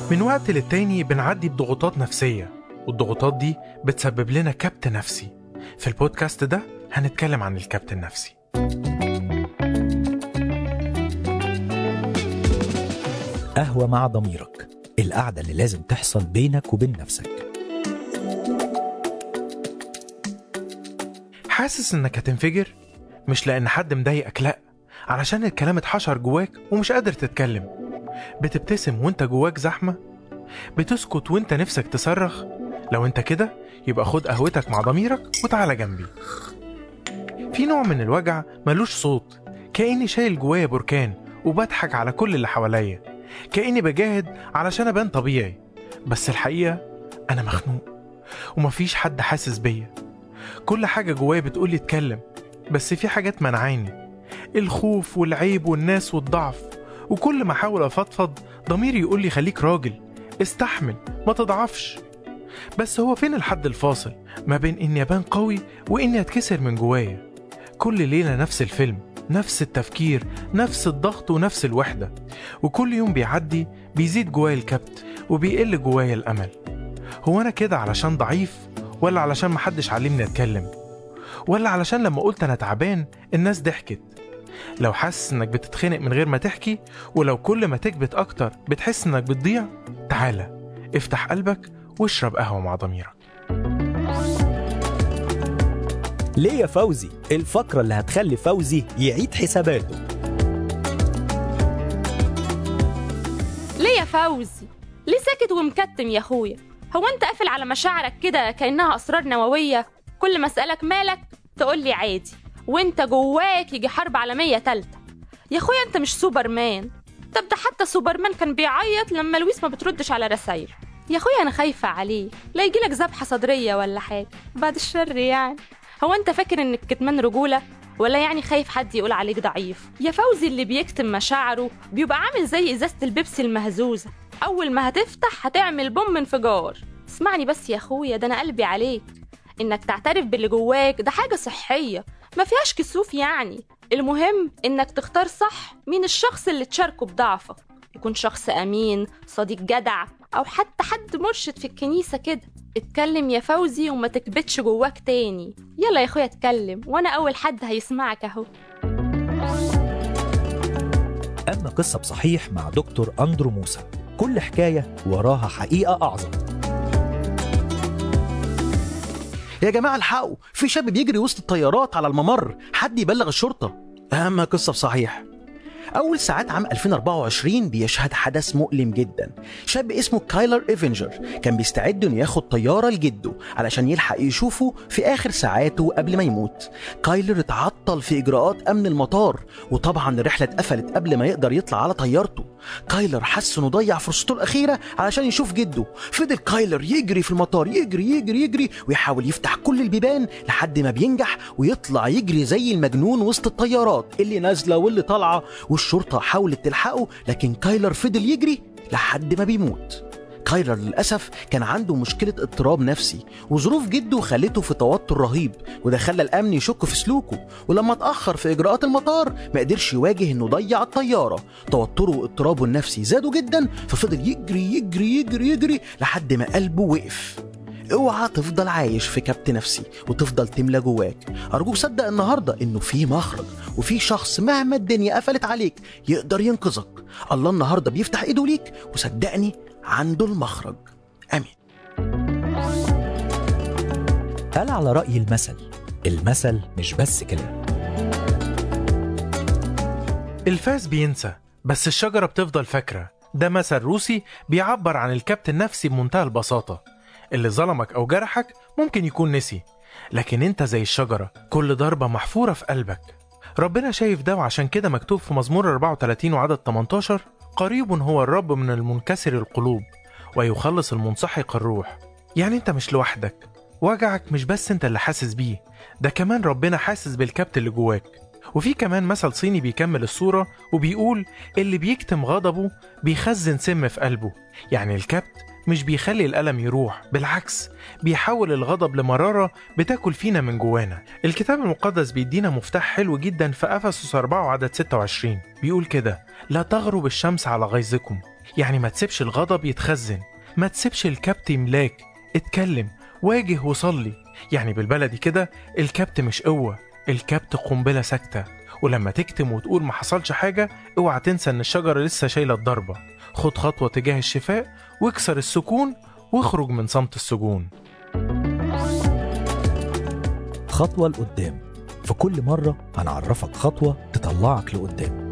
من وقت للتاني بنعدي بضغوطات نفسية والضغوطات دي بتسبب لنا كبت نفسي في البودكاست ده هنتكلم عن الكبت النفسي قهوة مع ضميرك القعدة اللي لازم تحصل بينك وبين نفسك حاسس انك هتنفجر مش لان حد مضايقك لا علشان الكلام اتحشر جواك ومش قادر تتكلم بتبتسم وانت جواك زحمة بتسكت وانت نفسك تصرخ لو انت كده يبقى خد قهوتك مع ضميرك وتعالى جنبي في نوع من الوجع ملوش صوت كأني شايل جوايا بركان وبضحك على كل اللي حواليا كأني بجاهد علشان أبان طبيعي بس الحقيقة أنا مخنوق ومفيش حد حاسس بيا كل حاجة جوايا بتقولي اتكلم بس في حاجات منعاني الخوف والعيب والناس والضعف وكل ما احاول افضفض ضميري يقول لي خليك راجل استحمل ما تضعفش بس هو فين الحد الفاصل ما بين اني ابان قوي واني اتكسر من جوايا كل ليله نفس الفيلم نفس التفكير نفس الضغط ونفس الوحده وكل يوم بيعدي بيزيد جوايا الكبت وبيقل جوايا الامل هو انا كده علشان ضعيف ولا علشان محدش علمني اتكلم ولا علشان لما قلت انا تعبان الناس ضحكت لو حاسس انك بتتخنق من غير ما تحكي ولو كل ما تكبت اكتر بتحس انك بتضيع تعالى افتح قلبك واشرب قهوة مع ضميرك ليه يا فوزي الفقرة اللي هتخلي فوزي يعيد حساباته ليه يا فوزي ليه ساكت ومكتم يا اخويا هو انت قافل على مشاعرك كده كانها اسرار نوويه كل ما اسالك مالك تقول لي عادي وانت جواك يجي حرب عالميه تالته يا اخويا انت مش سوبرمان طب ده حتى سوبرمان كان بيعيط لما لويس ما بتردش على رسايل يا اخويا انا خايفه عليه لا يجيلك ذبحه صدريه ولا حاجه بعد الشر يعني هو انت فاكر ان الكتمان رجوله ولا يعني خايف حد يقول عليك ضعيف يا فوزي اللي بيكتم مشاعره بيبقى عامل زي ازازه البيبسي المهزوزه اول ما هتفتح هتعمل بوم انفجار اسمعني بس يا اخويا ده انا قلبي عليك انك تعترف باللي جواك ده حاجه صحيه ما فيهاش كسوف يعني المهم انك تختار صح مين الشخص اللي تشاركه بضعفك يكون شخص امين صديق جدع او حتى حد مرشد في الكنيسه كده اتكلم يا فوزي وما تكبتش جواك تاني يلا يا اخويا اتكلم وانا اول حد هيسمعك اهو أما قصة بصحيح مع دكتور أندرو موسى كل حكاية وراها حقيقة أعظم يا جماعة الحقوا في شاب بيجري وسط الطيارات على الممر حد يبلغ الشرطة أهم قصة بصحيح أول ساعات عام 2024 بيشهد حدث مؤلم جدا شاب اسمه كايلر إيفنجر كان بيستعد إنه ياخد طيارة لجده علشان يلحق يشوفه في آخر ساعاته قبل ما يموت كايلر اتعطل في إجراءات أمن المطار وطبعا الرحلة اتقفلت قبل ما يقدر يطلع على طيارته كايلر حس إنه ضيع فرصته الأخيرة علشان يشوف جده فضل كايلر يجري في المطار يجري يجري يجري ويحاول يفتح كل البيبان لحد ما بينجح ويطلع يجري زي المجنون وسط الطيارات اللي نازلة واللي طالعة والشرطة حاولت تلحقه لكن كايلر فضل يجري لحد ما بيموت كايلر للأسف كان عنده مشكلة اضطراب نفسي وظروف جده خلته في توتر رهيب وده خلى الأمن يشك في سلوكه ولما اتأخر في إجراءات المطار ما قدرش يواجه إنه ضيع الطيارة توتره واضطرابه النفسي زادوا جدا ففضل يجري يجري يجري يجري لحد ما قلبه وقف اوعى تفضل عايش في كبت نفسي وتفضل تملى جواك ارجوك صدق النهارده انه في مخرج وفي شخص مهما الدنيا قفلت عليك يقدر ينقذك الله النهارده بيفتح ايده ليك وصدقني عنده المخرج امين قال على رأي المثل المثل مش بس كلام الفاس بينسى بس الشجرة بتفضل فاكرة ده مثل روسي بيعبر عن الكبت النفسي بمنتهى البساطة اللي ظلمك أو جرحك ممكن يكون نسي لكن انت زي الشجرة كل ضربة محفورة في قلبك ربنا شايف ده وعشان كده مكتوب في مزمور 34 وعدد 18 قريب هو الرب من المنكسر القلوب ويخلص المنسحق الروح يعني انت مش لوحدك وجعك مش بس انت اللي حاسس بيه ده كمان ربنا حاسس بالكبت اللي جواك وفي كمان مثل صيني بيكمل الصورة وبيقول اللي بيكتم غضبه بيخزن سم في قلبه يعني الكبت مش بيخلي الألم يروح بالعكس بيحول الغضب لمرارة بتاكل فينا من جوانا الكتاب المقدس بيدينا مفتاح حلو جدا في أفسس 4 عدد 26 بيقول كده لا تغرب الشمس على غيظكم يعني ما تسيبش الغضب يتخزن ما تسيبش الكبت يملاك اتكلم واجه وصلي يعني بالبلدي كده الكبت مش قوة الكبت قنبلة ساكتة ولما تكتم وتقول ما حصلش حاجة اوعى تنسى ان الشجرة لسه شايلة الضربة خد خطوة تجاه الشفاء واكسر السكون واخرج من صمت السجون خطوة لقدام في كل مرة هنعرفك خطوة تطلعك لقدام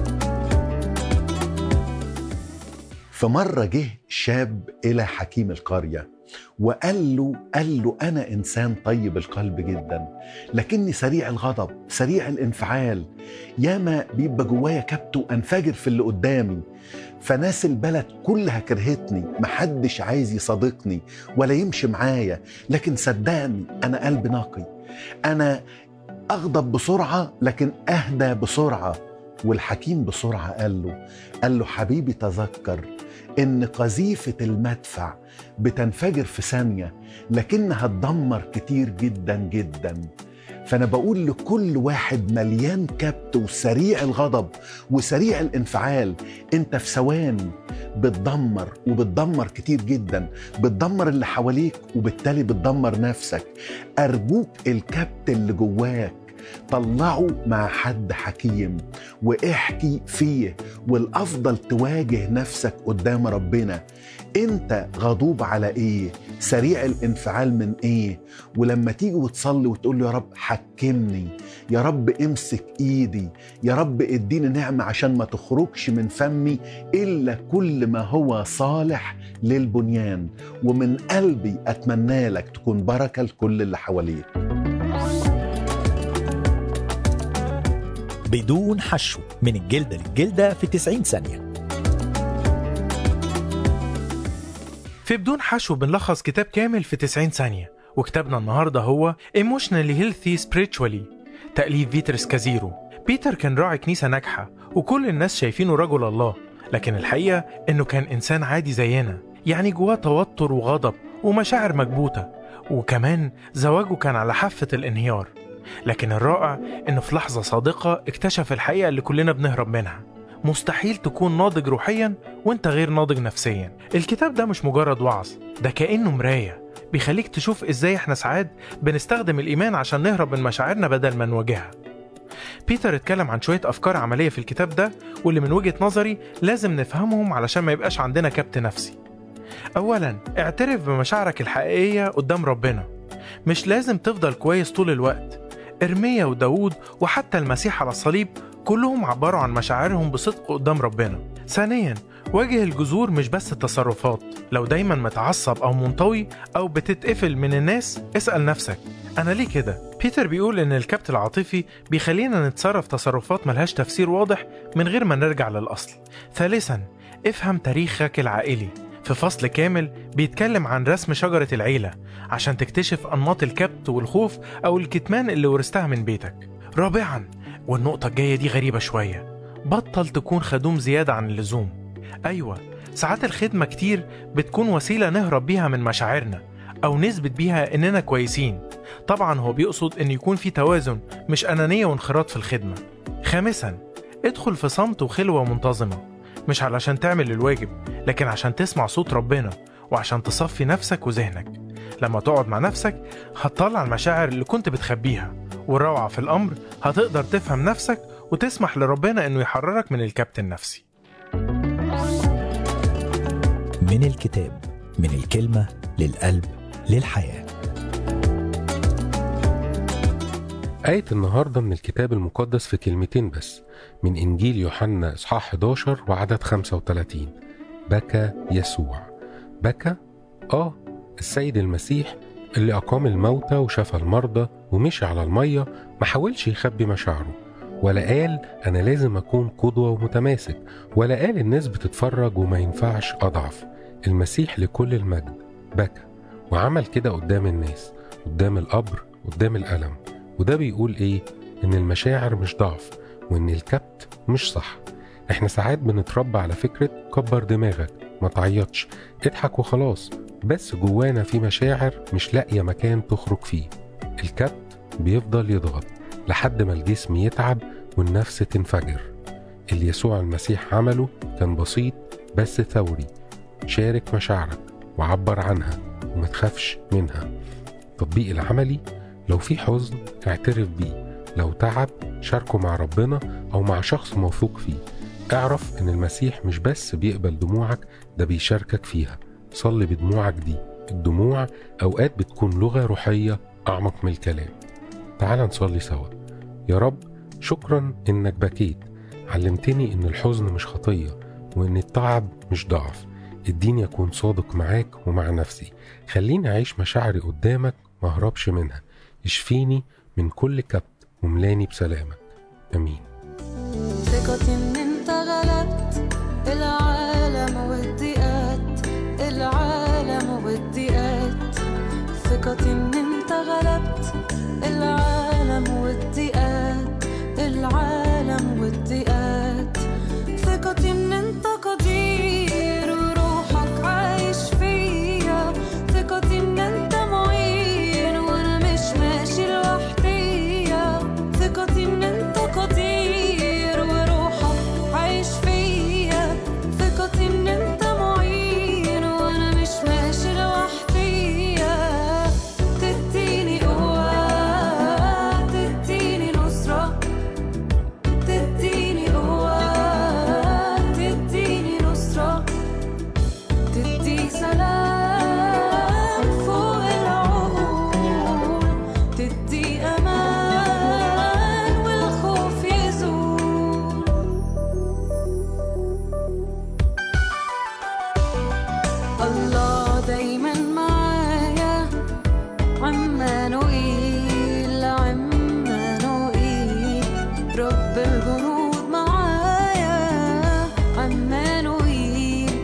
فمرة جه شاب إلى حكيم القرية وقال له قال له أنا إنسان طيب القلب جدا لكني سريع الغضب سريع الانفعال ياما بيبقى جوايا كبت وأنفجر في اللي قدامي فناس البلد كلها كرهتني محدش عايز يصادقني ولا يمشي معايا لكن صدقني أنا قلب نقي أنا أغضب بسرعة لكن أهدى بسرعة والحكيم بسرعة قال له قال له حبيبي تذكر إن قذيفة المدفع بتنفجر في ثانية لكنها تدمر كتير جدا جدا فأنا بقول لكل واحد مليان كبت وسريع الغضب وسريع الانفعال أنت في ثواني بتدمر وبتدمر كتير جدا بتدمر اللي حواليك وبالتالي بتدمر نفسك أرجوك الكبت اللي جواك طلعه مع حد حكيم واحكي فيه والافضل تواجه نفسك قدام ربنا انت غضوب على ايه سريع الانفعال من ايه ولما تيجي وتصلي وتقول له يا رب حكمني يا رب امسك ايدي يا رب اديني نعمه عشان ما تخرجش من فمي الا كل ما هو صالح للبنيان ومن قلبي اتمنى لك تكون بركه لكل اللي حواليك بدون حشو من الجلدة للجلدة في 90 ثانية في بدون حشو بنلخص كتاب كامل في 90 ثانية وكتابنا النهاردة هو Emotionally Healthy Spiritually تأليف فيترس كازيرو بيتر كان راعي كنيسة ناجحة وكل الناس شايفينه رجل الله لكن الحقيقة إنه كان إنسان عادي زينا يعني جواه توتر وغضب ومشاعر مكبوتة وكمان زواجه كان على حافة الانهيار لكن الرائع إنه في لحظة صادقة اكتشف الحقيقة اللي كلنا بنهرب منها مستحيل تكون ناضج روحيا وانت غير ناضج نفسيا الكتاب ده مش مجرد وعظ ده كأنه مراية بيخليك تشوف ازاي احنا ساعات بنستخدم الإيمان عشان نهرب من مشاعرنا بدل ما نواجهها بيتر اتكلم عن شوية أفكار عملية في الكتاب ده واللي من وجهة نظري لازم نفهمهم علشان ما يبقاش عندنا كبت نفسي أولا اعترف بمشاعرك الحقيقية قدام ربنا مش لازم تفضل كويس طول الوقت إرميا وداود وحتى المسيح على الصليب كلهم عبروا عن مشاعرهم بصدق قدام ربنا ثانيا واجه الجذور مش بس التصرفات لو دايما متعصب أو منطوي أو بتتقفل من الناس اسأل نفسك أنا ليه كده؟ بيتر بيقول إن الكبت العاطفي بيخلينا نتصرف تصرفات ملهاش تفسير واضح من غير ما نرجع للأصل ثالثا افهم تاريخك العائلي في فصل كامل بيتكلم عن رسم شجرة العيلة عشان تكتشف أنماط الكبت والخوف أو الكتمان اللي ورثتها من بيتك رابعا والنقطة الجاية دي غريبة شوية بطل تكون خدوم زيادة عن اللزوم أيوة ساعات الخدمة كتير بتكون وسيلة نهرب بيها من مشاعرنا أو نثبت بيها إننا كويسين طبعا هو بيقصد إن يكون في توازن مش أنانية وانخراط في الخدمة خامسا ادخل في صمت وخلوة منتظمة مش علشان تعمل الواجب لكن عشان تسمع صوت ربنا وعشان تصفي نفسك وذهنك لما تقعد مع نفسك هتطلع المشاعر اللي كنت بتخبيها والروعة في الأمر هتقدر تفهم نفسك وتسمح لربنا إنه يحررك من الكبت النفسي من الكتاب من الكلمة للقلب للحياة آية النهاردة من الكتاب المقدس في كلمتين بس من إنجيل يوحنا إصحاح 11 وعدد 35 بكى يسوع بكى؟ آه السيد المسيح اللي أقام الموتى وشفى المرضى ومشي على المية ما حاولش يخبي مشاعره ولا قال أنا لازم أكون قدوة ومتماسك ولا قال الناس بتتفرج وما ينفعش أضعف المسيح لكل المجد بكى وعمل كده قدام الناس قدام القبر قدام الألم وده بيقول إيه؟ إن المشاعر مش ضعف وإن الكبت مش صح إحنا ساعات بنتربى على فكرة كبر دماغك ما تعيطش اضحك وخلاص بس جوانا في مشاعر مش لاقية مكان تخرج فيه الكبت بيفضل يضغط لحد ما الجسم يتعب والنفس تنفجر اللي يسوع المسيح عمله كان بسيط بس ثوري شارك مشاعرك وعبر عنها وما تخافش منها التطبيق العملي لو في حزن اعترف بيه لو تعب شاركه مع ربنا أو مع شخص موثوق فيه اعرف إن المسيح مش بس بيقبل دموعك ده بيشاركك فيها صلي بدموعك دي الدموع أوقات بتكون لغة روحية أعمق من الكلام تعال نصلي سوا يا رب شكرا إنك بكيت علمتني إن الحزن مش خطية وإن التعب مش ضعف اديني أكون صادق معاك ومع نفسي خليني أعيش مشاعري قدامك ما أهربش منها اشفيني من كل كبت وملاني بسلامك أمين ثقتي ان انت غلبت العالم والضيقات العالم والضيقات ثقتي ان انت غلبت العالم والضيقات العالم والضيقات ثقتي ان انت قدير وروحك عايش فيا ثقتي ان انت معين وانا مش ماشي لوحدي ثقتي ان انت قدير وروحك عايش فيا ثقتي ان انت معين وانا مش ماشي لوحدي تديني قوة تديني نصرة تديني قوة تديني نصرة تدي سلام فوق العقول تدي أمان والخوف يزول الله دايما معايا عمانوئيل عمانوئيل رب الجنود معايا عمانوئيل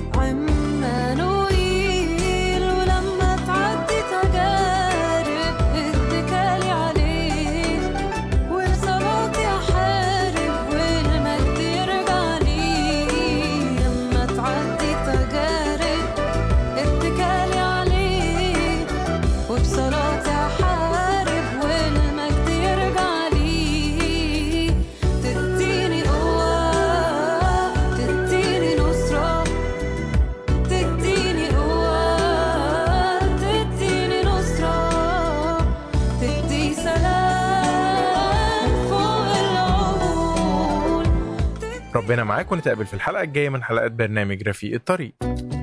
عمانوئيل ولما تعدي تجارب اتكالي عليه وبصلاتي احارب والمجد يرجع لي لما تعدي تجارب اتكالي عليه وبصلاتي احارب والمجد يرجع لي تديني قوة تديني نصرة تديني قوة تديني نصرة تدي سلام فوق العقول ربنا معاك ونتقابل في الحلقة الجاية من حلقات برنامج رفيق الطريق